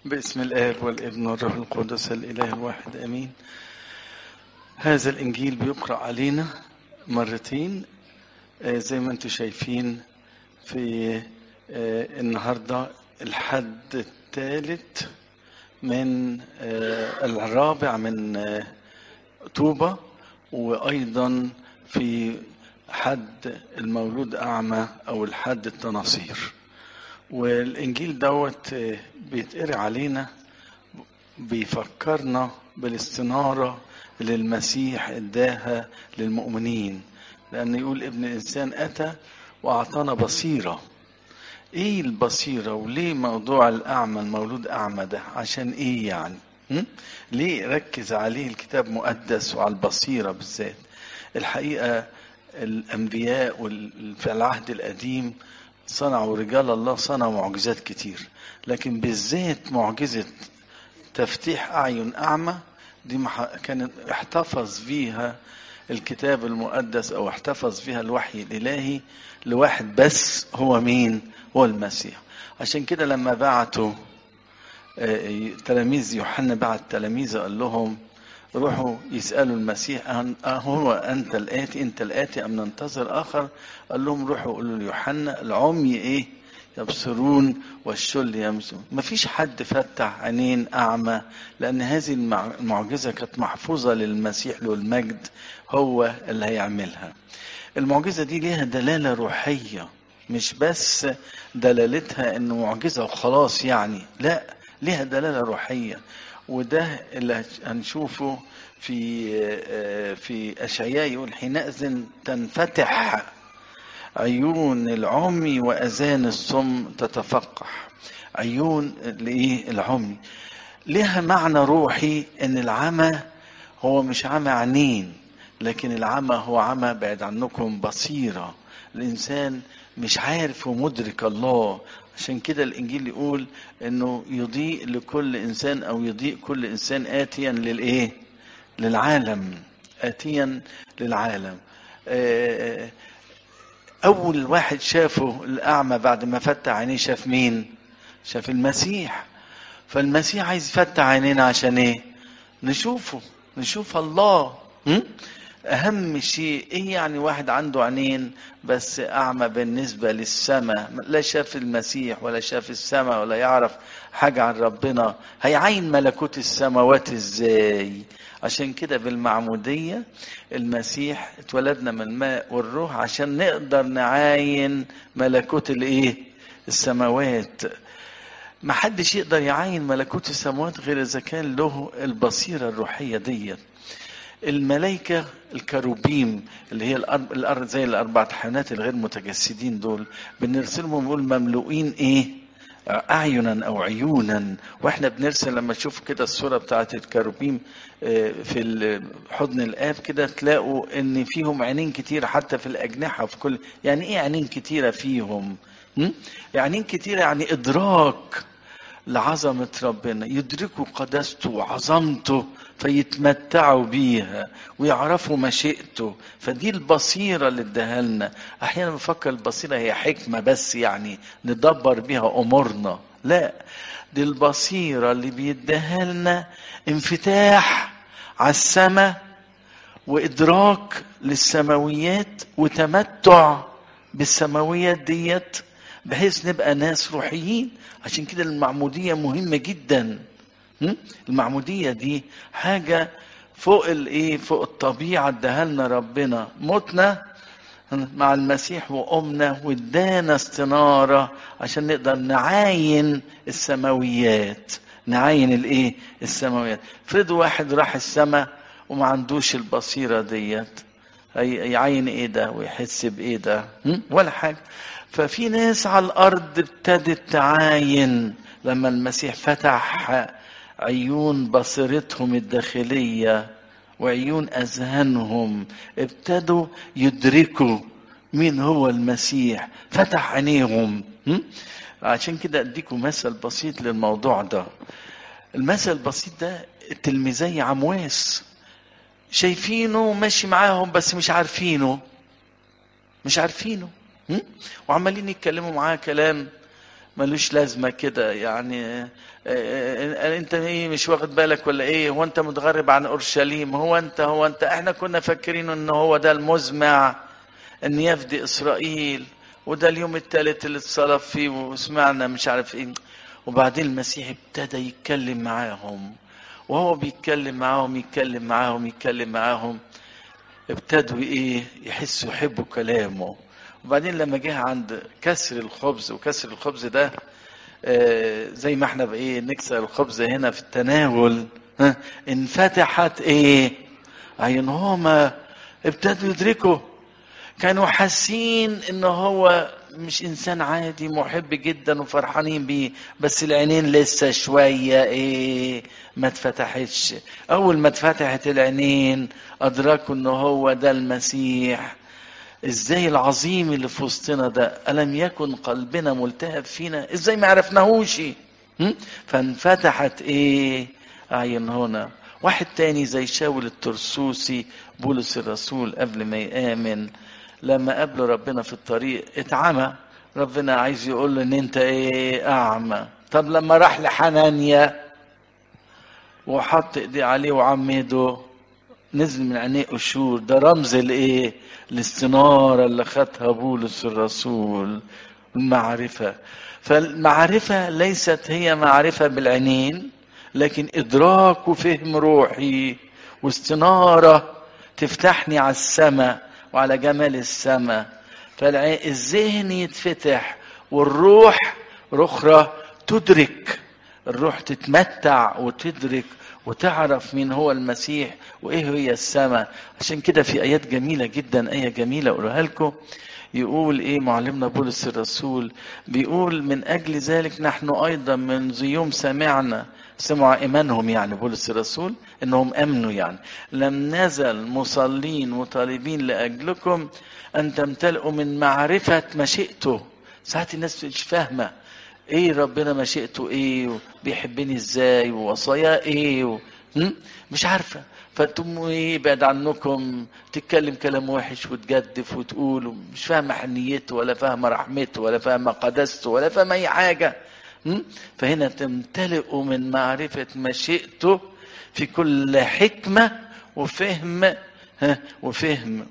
باسم الآب والابن والروح القدس الإله الواحد آمين هذا الإنجيل بيقرأ علينا مرتين آه، زي ما انتم شايفين في آه، النهاردة الحد الثالث من آه، الرابع من آه، طوبة وأيضا في حد المولود أعمى أو الحد التناصير والإنجيل دوت آه، بيتقري علينا بيفكرنا بالاستنارة اللي المسيح اداها للمؤمنين لأن يقول ابن الإنسان أتى وأعطانا بصيرة إيه البصيرة وليه موضوع الأعمى المولود أعمى ده عشان إيه يعني م? ليه ركز عليه الكتاب مقدس وعلى البصيرة بالذات الحقيقة الأنبياء وال- في العهد القديم صنعوا رجال الله صنعوا معجزات كتير لكن بالذات معجزة تفتيح أعين أعمى دي مح- كانت احتفظ بيها الكتاب المقدس أو احتفظ بيها الوحي الإلهي لواحد بس هو مين؟ هو المسيح عشان كده لما بعتوا آه، تلاميذ يوحنا بعت تلاميذه قال لهم روحوا يسألوا المسيح أن- أهو أنت الآتي أنت الآتي أم ننتظر آخر قال لهم روحوا قولوا ليوحنا العمي إيه يبصرون والشل يمسون ما فيش حد فتح عينين أعمى لأن هذه المع- المعجزة كانت محفوظة للمسيح له المجد هو اللي هيعملها المعجزة دي ليها دلالة روحية مش بس دلالتها انه معجزة وخلاص يعني لا ليها دلالة روحية وده اللي هنشوفه في في اشعياء يقول حينئذ تنفتح عيون العمي واذان الصم تتفقح عيون الايه العمي لها معنى روحي ان العمى هو مش عمى عينين لكن العمى هو عمى بعد عنكم بصيرة الإنسان مش عارف ومدرك الله عشان كده الإنجيل يقول إنه يضيء لكل إنسان أو يضيء كل إنسان آتيا للإيه؟ للعالم آتيا للعالم آه، أول واحد شافه الأعمى بعد ما فتح عينيه شاف مين؟ شاف المسيح فالمسيح عايز يفتح عينينا عشان إيه؟ نشوفه نشوف الله م? أهم شيء إيه يعني واحد عنده عينين بس أعمى بالنسبة للسماء لا شاف المسيح ولا شاف السماء ولا يعرف حاجة عن ربنا هيعين ملكوت السماوات إزاي عشان كده بالمعمودية المسيح اتولدنا من الماء والروح عشان نقدر نعاين ملكوت الإيه السماوات ما حدش يقدر يعاين ملكوت السماوات غير إذا كان له البصيرة الروحية ديت الملائكة الكروبيم اللي هي الأرب... الأرض زي الأربعة حيوانات الغير متجسدين دول بنرسلهم نقول مملوئين إيه؟ أعينا أو عيونا وإحنا بنرسل لما تشوف كده الصورة بتاعت الكروبيم آه، في ال- حضن الآب كده تلاقوا إن فيهم عينين كتيرة حتى في الأجنحة في كل يعني إيه عينين كتيرة فيهم؟ م? عينين كتيرة يعني إدراك لعظمة ربنا يدركوا قداسته وعظمته فيتمتعوا بيها ويعرفوا مشيئته فدي البصيرة اللي اداها لنا أحيانا بفكر البصيرة هي حكمة بس يعني ندبر بيها أمورنا لا دي البصيرة اللي بيديها لنا انفتاح على السماء وإدراك للسماويات وتمتع بالسماويات ديت بحيث نبقى ناس روحيين عشان كده المعمودية مهمة جدا م? المعمودية دي حاجة فوق الايه فوق الطبيعة اداها لنا ربنا متنا مع المسيح وقمنا وادانا استنارة عشان نقدر نعاين السماويات نعاين الايه السماويات فرضوا واحد راح السماء وما عندوش البصيرة ديت هي- يعين ايه ده ويحس بايه ده هم؟ ولا حاجة ففي ناس على الارض ابتدت تعاين لما المسيح فتح عيون بصيرتهم الداخلية وعيون اذهانهم ابتدوا يدركوا مين هو المسيح فتح عينيهم هم؟ عشان كده اديكم مثل بسيط للموضوع ده المثل البسيط ده التلميذي عمواس شايفينه ماشي معاهم بس مش عارفينه مش عارفينه م? وعمالين يتكلموا معاه كلام ملوش لازمة كده يعني آه، آه، انت ايه مش واخد بالك ولا ايه هو انت متغرب عن اورشليم هو انت هو انت احنا كنا فاكرين ان هو ده المزمع ان يفدي اسرائيل وده اليوم الثالث اللي اتصلب فيه وسمعنا مش عارف ايه وبعدين المسيح ابتدى يتكلم معاهم وهو بيتكلم معاهم يتكلم معاهم يتكلم معاهم ابتدوا ايه يحسوا يحبوا كلامه وبعدين لما جه عند كسر الخبز وكسر الخبز ده آه، زي ما احنا بايه نكسر الخبز هنا في التناول ها، انفتحت ايه عينهما ابتدوا يدركوا كانوا حاسين ان هو مش انسان عادي محب جدا وفرحانين بيه بس العينين لسه شويه ايه ما اتفتحتش اول ما اتفتحت العينين ادركوا ان هو ده المسيح ازاي العظيم اللي في وسطنا ده الم يكن قلبنا ملتهب فينا ازاي ما عرفناهوش هم؟ فانفتحت ايه اعين هنا واحد تاني زي شاول الترسوسي بولس الرسول قبل ما يآمن لما قابله ربنا في الطريق اتعمى ربنا عايز يقول له ان انت ايه اعمى طب لما راح لحنانيا وحط ايديه عليه وعمده نزل من عينيه قشور ده رمز الايه الاستنارة اللي خدها بولس الرسول المعرفة فالمعرفة ليست هي معرفة بالعينين لكن إدراك وفهم روحي واستنارة تفتحني على السماء وعلى جمال السماء فالذهن يتفتح والروح رخرة تدرك الروح تتمتع وتدرك وتعرف مين هو المسيح وايه هي السماء عشان كده في ايات جميله جدا ايه جميله اقولها لكم يقول ايه معلمنا بولس الرسول بيقول من اجل ذلك نحن ايضا منذ يوم سمعنا سمعوا ايمانهم يعني بولس الرسول انهم امنوا يعني لم نزل مصلين مطالبين لاجلكم ان تمتلئوا من معرفه مشيئته ساعات الناس مش فاهمه ايه ربنا مشيئته ايه بيحبني ازاي ووصاياه ايه و... هم؟ مش عارفه فتقوم ايه يبعد عنكم تتكلم كلام وحش وتجدف وتقول مش فاهمه حنيته ولا فاهمه رحمته ولا فاهمه قدسته ولا فاهمه اي حاجه هم؟ فهنا تمتلئوا من معرفه مشيئته في كل حكمه وفهم ها وفهم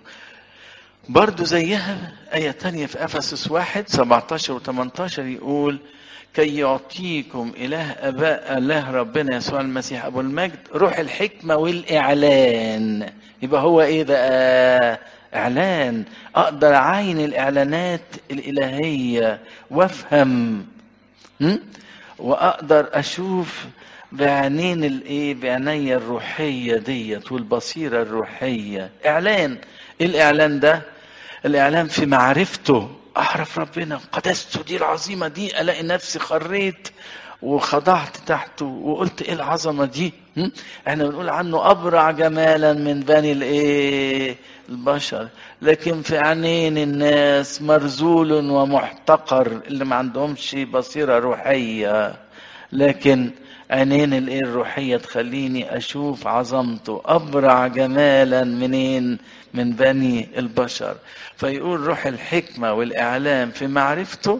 برضو زيها آية تانية في أفسس واحد 17 و 18 يقول كي يعطيكم إله أباء الله ربنا يسوع المسيح أبو المجد روح الحكمة والإعلان يبقى هو إيه بقى إعلان أقدر أعاين الإعلانات الإلهية وأفهم م? وأقدر أشوف بعينين الايه بعيني الروحيه ديت والبصيره الروحيه اعلان ايه الاعلان ده الاعلان في معرفته اعرف ربنا قدسته دي العظيمه دي الاقي نفسي خريت وخضعت تحته وقلت ايه العظمه دي هم؟ احنا بنقول عنه ابرع جمالا من بني الايه البشر لكن في عينين الناس مرزول ومحتقر اللي ما عندهمش بصيره روحيه لكن عينين الايه الروحيه تخليني اشوف عظمته ابرع جمالا منين من بني البشر فيقول روح الحكمه والاعلام في معرفته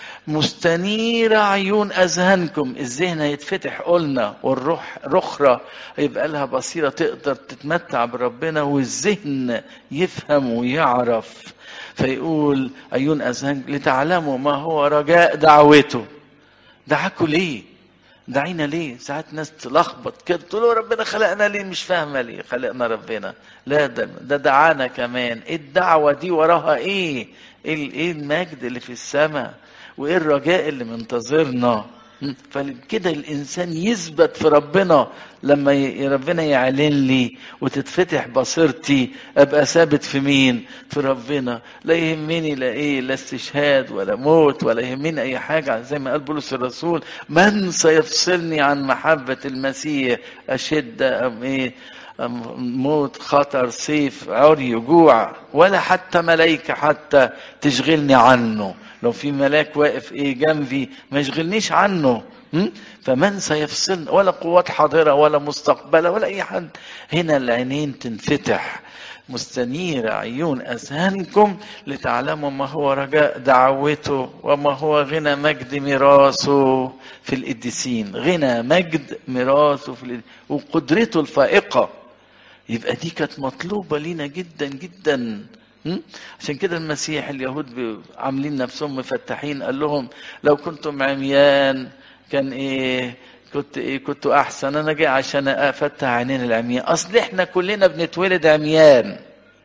مستنيرة عيون أذهانكم الذهن هيتفتح قلنا والروح رخرة يبقى لها بصيرة تقدر تتمتع بربنا والذهن يفهم ويعرف فيقول عيون أذهانكم لتعلموا ما هو رجاء دعوته دعاكوا ليه دعينا ليه ساعات ناس تلخبط كده تقول له ربنا خلقنا ليه مش فاهمه ليه خلقنا ربنا لا ده ده دعانا كمان ايه الدعوه دي وراها ايه ايه ايه المجد اللي في السماء وايه الرجاء اللي منتظرنا فكده الانسان يثبت في ربنا لما ي- ربنا يعلن لي وتتفتح بصيرتي ابقى ثابت في مين في ربنا لا يهمني لا ايه لا استشهاد ولا موت ولا يهمني اي حاجه زي ما قال بولس الرسول من سيفصلني عن محبه المسيح اشده ام ايه أم موت خطر سيف عري جوع ولا حتى ملائكه حتى تشغلني عنه لو في ملاك واقف ايه جنبي ما يشغلنيش عنه م? فمن سيفصلنا ولا قوات حاضره ولا مستقبله ولا اي حد هنا العينين تنفتح مستنير عيون أذهانكم لتعلموا ما هو رجاء دعوته وما هو غنى مجد ميراثه في القديسين غنى مجد ميراثه في القديسين وقدرته الفائقة يبقى دي كانت مطلوبة لينا جدا جدا م? عشان كده المسيح اليهود بي- عاملين نفسهم مفتحين قال لهم لو كنتم عميان كان ايه كنت ايه كنت احسن انا جاي عشان افتح عينين العميان اصل احنا كلنا بنتولد عميان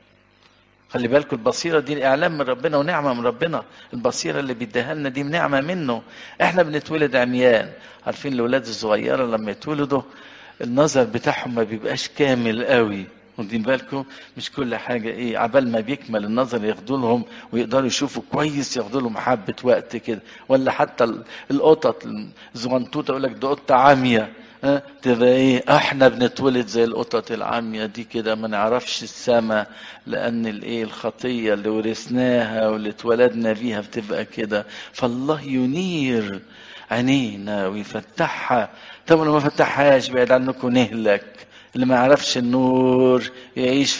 خلي بالكم البصيرة دي إعلام من ربنا ونعمة من ربنا البصيرة اللي بيديها لنا دي نعمة منه إحنا بنتولد عميان عارفين الأولاد الصغيرة لما يتولدوا النظر بتاعهم ما بيبقاش كامل قوي واخدين بالكم مش كل حاجة إيه عبال ما بيكمل النظر ياخدوا لهم ويقدروا يشوفوا كويس ياخدوا لهم حبة وقت كده ولا حتى ال- القطط الزغنطوطة يقول لك ده قطة عامية ها تبقى ايه احنا بنتولد زي القطط العامية دي كده ما نعرفش السما لان الايه الخطية اللي ورثناها واللي اتولدنا بيها بتبقى كده فالله ينير عينينا ويفتحها طب لو ما فتحهاش بعد عنكم نهلك اللي ما يعرفش النور يعيش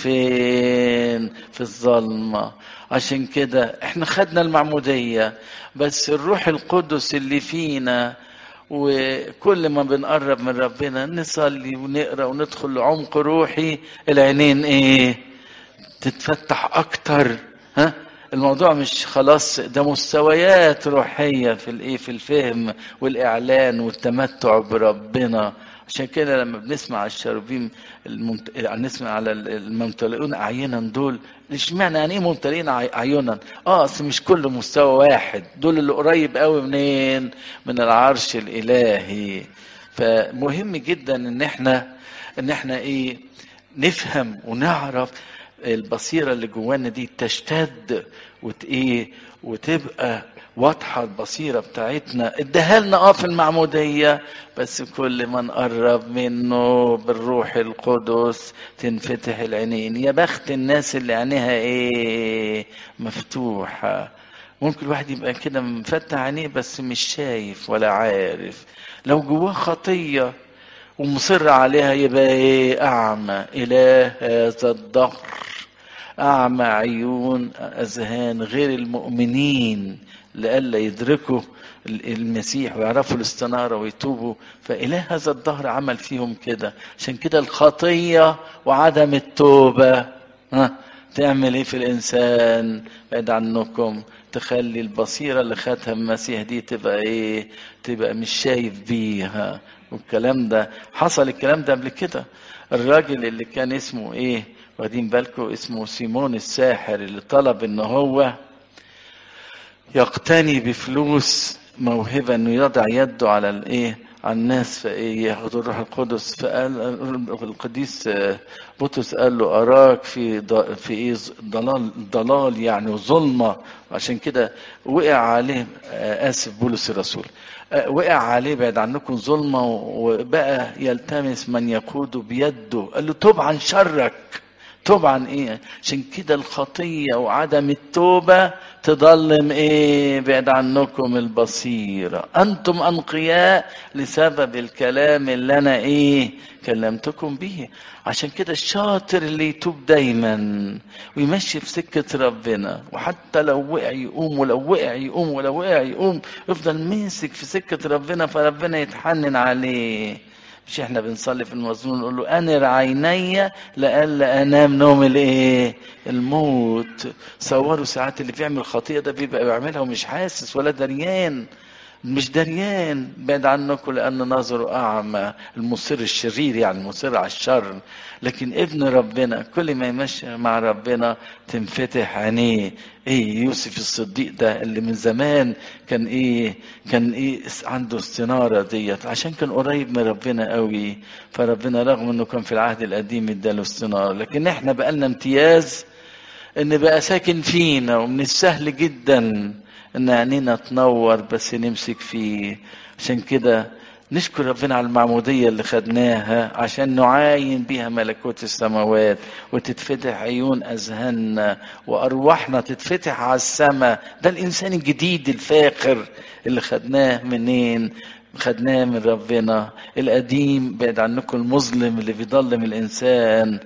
فين في الظلمة عشان كده احنا خدنا المعمودية بس الروح القدس اللي فينا وكل ما بنقرب من ربنا نصلي ونقرا وندخل لعمق روحي العينين ايه تتفتح اكتر ها الموضوع مش خلاص ده مستويات روحيه في الايه في الفهم والاعلان والتمتع بربنا عشان كده لما بنسمع الشربيم الممت... نسمع على الممتلئون اعينا دول اشمعنى يعني ايه ممتلئين عي- عيونا اه اصل مش كل مستوى واحد دول اللي قريب قوي منين من العرش الالهي فمهم جدا ان احنا ان احنا ايه نفهم ونعرف البصيرة اللي جوانا دي تشتد وت ايه وتبقى واضحة البصيرة بتاعتنا اداها لنا اه في المعمودية بس كل ما نقرب منه بالروح القدس تنفتح العينين يا بخت الناس اللي عينيها ايه مفتوحة ممكن الواحد يبقى كده مفتح عينيه بس مش شايف ولا عارف لو جواه خطية ومصر عليها يبقى ايه اعمى اله هذا الدهر اعمى عيون اذهان غير المؤمنين لئلا يدركوا المسيح ويعرفوا الاستناره ويتوبوا فاله هذا الدهر عمل فيهم كده عشان كده الخطيه وعدم التوبه ها تعمل ايه في الانسان بعد عنكم تخلي البصيره اللي خدها المسيح دي تبقى ايه تبقى مش شايف بيها والكلام ده حصل الكلام ده قبل كده الراجل اللي كان اسمه ايه واخدين بالكم اسمه سيمون الساحر اللي طلب ان هو يقتني بفلوس موهبة انه يضع يده على الايه على الناس فايه ياخد الروح القدس فقال القديس بطرس قال له اراك في ض- في ايه ضلال ضلال يعني وظلمه عشان كده وقع عليه آه، اسف بولس الرسول آه، وقع عليه بعد عنكم ظلمه وبقى يلتمس من يقوده بيده قال له توب عن شرك توب عن ايه عشان كده الخطيه وعدم التوبه تضلم ايه بعد عنكم البصيره انتم انقياء لسبب الكلام اللي انا ايه كلمتكم به عشان كده الشاطر اللي يتوب دايما ويمشي في سكه ربنا وحتى لو وقع يقوم ولو وقع يقوم ولو وقع يقوم يفضل ماسك في سكه ربنا فربنا يتحنن عليه مش احنا بنصلي في المزمور نقول له انر عيني لئلا انام نوم الايه الموت صوروا ساعات اللي بيعمل خطيئه ده بيبقى بيعملها ومش حاسس ولا دريان مش دريان بعد عنكم لان نظره اعمى المصر الشرير يعني المصر على الشر لكن ابن ربنا كل ما يمشي مع ربنا تنفتح عينيه ايه يوسف الصديق ده اللي من زمان كان ايه كان ايه عنده استناره ديت عشان كان قريب من ربنا قوي فربنا رغم انه كان في العهد القديم اداله استناره لكن احنا بقى لنا امتياز ان بقى ساكن فينا ومن السهل جدا ان عينينا تنور بس نمسك فيه عشان كده نشكر ربنا على المعمودية اللي خدناها عشان نعاين بيها ملكوت السماوات وتتفتح عيون أذهاننا وأرواحنا تتفتح على السماء ده الإنسان الجديد الفاخر اللي خدناه منين خدناه من ربنا القديم بعد عنكم المظلم اللي بيضلم الإنسان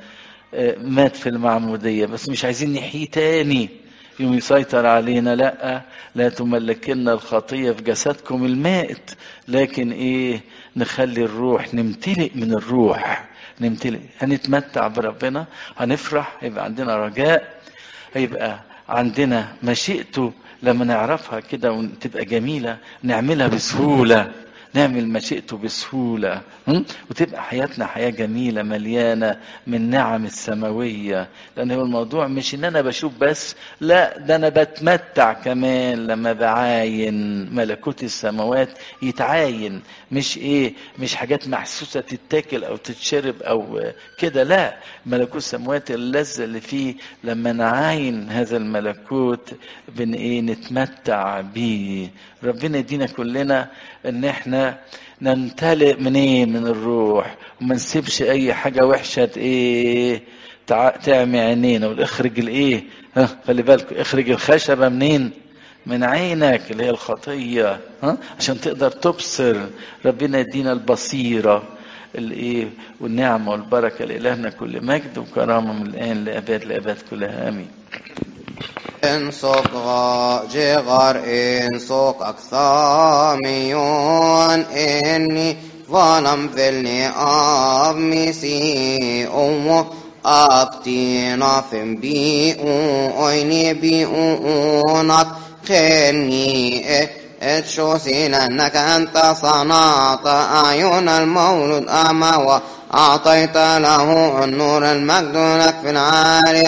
آه، مات في المعمودية بس مش عايزين نحييه تاني يوم يسيطر علينا لا لا تملكنا الخطية في جسدكم المائت لكن ايه نخلي الروح نمتلئ من الروح نمتلئ هنتمتع بربنا هنفرح هيبقى عندنا رجاء هيبقى عندنا مشيئته لما نعرفها كده وتبقى جميلة نعملها بسهولة نعمل مشيئته بسهولة هم؟ وتبقى حياتنا حياة جميلة مليانة من نعم السماوية لأن هو الموضوع مش إن أنا بشوف بس لا ده أنا بتمتع كمان لما بعاين ملكوت السماوات يتعاين مش إيه مش حاجات محسوسة تتاكل أو تتشرب أو كده لا ملكوت السماوات اللذة اللي فيه لما نعاين هذا الملكوت بن إيه نتمتع بيه ربنا يدينا كلنا ان احنا نمتلئ من ايه من الروح وما نسيبش اي حاجه وحشه ايه تع... تعمي عينينا واخرج الايه ها خلي بالكم اخرج الخشبه منين من عينك اللي هي الخطيه ها عشان تقدر تبصر ربنا يدينا البصيره الايه والنعمه والبركه لالهنا كل مجد وكرامه من الان لاباد لاباد كلها امين انسوق جغر انسوق أكثاميون إني ظلم في النئاب مسي أمو أكتنا في بيئو أيني بيئونك خيرني اتشوسين أنك أنت صنعت أعين المولود أعمى وأعطيت له النور المجد لك في العالي